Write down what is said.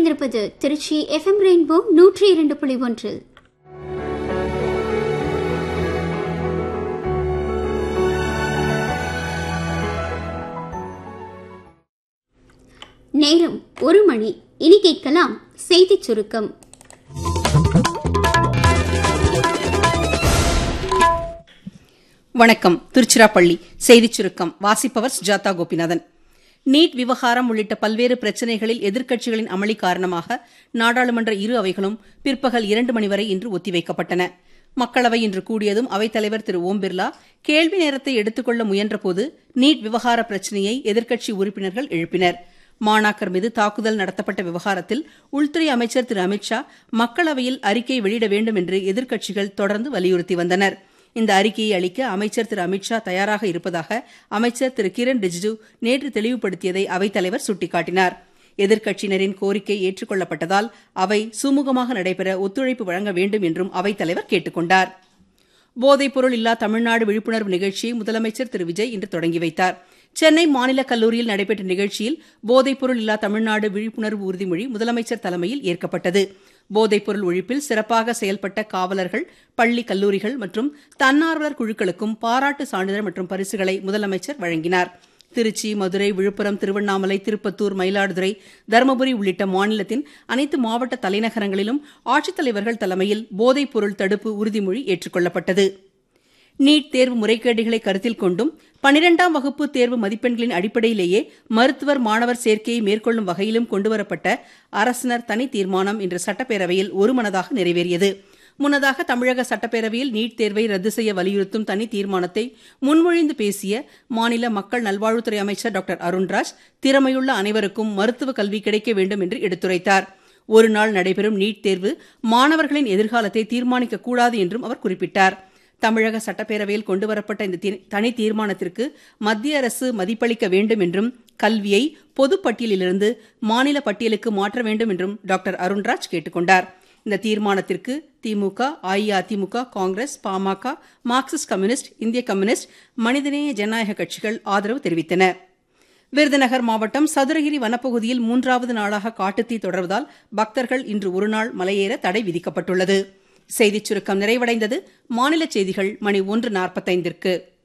இணைந்திருப்பது Trichy FM rainbow நூற்றி இரண்டு புள்ளி ஒன்று நேரம் ஒரு மணி இனி கேட்கலாம் செய்திச் சுருக்கம் வணக்கம் திருச்சிராப்பள்ளி செய்திச் சுருக்கம் வாசிப்பவர் சுஜாதா கோபிநாதன் நீட் விவகாரம் உள்ளிட்ட பல்வேறு பிரச்சினைகளில் எதிர்க்கட்சிகளின் அமளி காரணமாக நாடாளுமன்ற இரு அவைகளும் பிற்பகல் இரண்டு மணி வரை இன்று ஒத்திவைக்கப்பட்டன மக்களவை இன்று கூடியதும் அவைத்தலைவர் திரு ஓம் பிர்லா கேள்வி நேரத்தை எடுத்துக்கொள்ள முயன்றபோது நீட் விவகார பிரச்சினையை எதிர்க்கட்சி உறுப்பினர்கள் எழுப்பினர் மாணாக்கர் மீது தாக்குதல் நடத்தப்பட்ட விவகாரத்தில் உள்துறை அமைச்சர் திரு அமித்ஷா மக்களவையில் அறிக்கை வெளியிட வேண்டும் என்று எதிர்க்கட்சிகள் தொடர்ந்து வலியுறுத்தி வந்தனா் இந்த அறிக்கையை அளிக்க அமைச்சர் திரு அமித்ஷா தயாராக இருப்பதாக அமைச்சர் திரு கிரண் ரிஜிஜு நேற்று தெளிவுபடுத்தியதை அவைத்தலைவர் சுட்டிக்காட்டினார் எதிர்க்கட்சியினரின் கோரிக்கை ஏற்றுக்கொள்ளப்பட்டதால் அவை சுமூகமாக நடைபெற ஒத்துழைப்பு வழங்க வேண்டும் என்றும் அவைத்தலைவர் கேட்டுக் கொண்டார் போதைப்பொருள் இல்லா தமிழ்நாடு விழிப்புணர்வு நிகழ்ச்சியை முதலமைச்சர் திரு விஜய் இன்று தொடங்கி வைத்தார் சென்னை மாநில கல்லூரியில் நடைபெற்ற நிகழ்ச்சியில் போதைப்பொருள் இல்லா தமிழ்நாடு விழிப்புணர்வு உறுதிமொழி முதலமைச்சர் தலைமையில் ஏற்கப்பட்டது போதைப்பொருள் ஒழிப்பில் சிறப்பாக செயல்பட்ட காவலர்கள் பள்ளி கல்லூரிகள் மற்றும் தன்னார்வலர் குழுக்களுக்கும் பாராட்டு சான்றிதழ் மற்றும் பரிசுகளை முதலமைச்சர் வழங்கினார் திருச்சி மதுரை விழுப்புரம் திருவண்ணாமலை திருப்பத்தூர் மயிலாடுதுறை தருமபுரி உள்ளிட்ட மாநிலத்தின் அனைத்து மாவட்ட தலைநகரங்களிலும் ஆட்சித்தலைவர்கள் தலைமையில் போதைப்பொருள் தடுப்பு உறுதிமொழி ஏற்றுக்கொள்ளப்பட்டது நீட் தேர்வு முறைகேடுகளை கருத்தில் கொண்டும் பனிரெண்டாம் வகுப்பு தேர்வு மதிப்பெண்களின் அடிப்படையிலேயே மருத்துவர் மாணவர் சேர்க்கையை மேற்கொள்ளும் வகையிலும் கொண்டுவரப்பட்ட அரசினர் தனி தீர்மானம் இன்று சட்டப்பேரவையில் ஒருமனதாக நிறைவேறியது முன்னதாக தமிழக சட்டப்பேரவையில் நீட் தேர்வை ரத்து செய்ய வலியுறுத்தும் தனி தீர்மானத்தை முன்மொழிந்து பேசிய மாநில மக்கள் நல்வாழ்வுத்துறை அமைச்சர் டாக்டர் அருண்ராஜ் திறமையுள்ள அனைவருக்கும் மருத்துவ கல்வி கிடைக்க வேண்டும் என்று எடுத்துரைத்தார் ஒரு நாள் நடைபெறும் நீட் தேர்வு மாணவர்களின் எதிர்காலத்தை தீர்மானிக்கக்கூடாது என்றும் அவர் குறிப்பிட்டார் தமிழக சட்டப்பேரவையில் கொண்டுவரப்பட்ட இந்த தனி தீர்மானத்திற்கு மத்திய அரசு மதிப்பளிக்க வேண்டும் என்றும் கல்வியை பொதுப்பட்டியலிலிருந்து மாநில பட்டியலுக்கு மாற்ற வேண்டும் என்றும் டாக்டர் அருண்ராஜ் கேட்டுக் கொண்டார் இந்த தீர்மானத்திற்கு திமுக அஇஅதிமுக காங்கிரஸ் பாமக மார்க்சிஸ்ட் கம்யூனிஸ்ட் இந்திய கம்யூனிஸ்ட் மனிதநேய ஜனநாயக கட்சிகள் ஆதரவு தெரிவித்தன விருதுநகர் மாவட்டம் சதுரகிரி வனப்பகுதியில் மூன்றாவது நாளாக காட்டுத்தீ தொடர்வதால் பக்தர்கள் இன்று ஒருநாள் மலையேற தடை விதிக்கப்பட்டுள்ளது செய்திச் சுருக்கம் நிறைவடைந்தது மாநில செய்திகள் மணி ஒன்று நாற்பத்தைந்திற்கு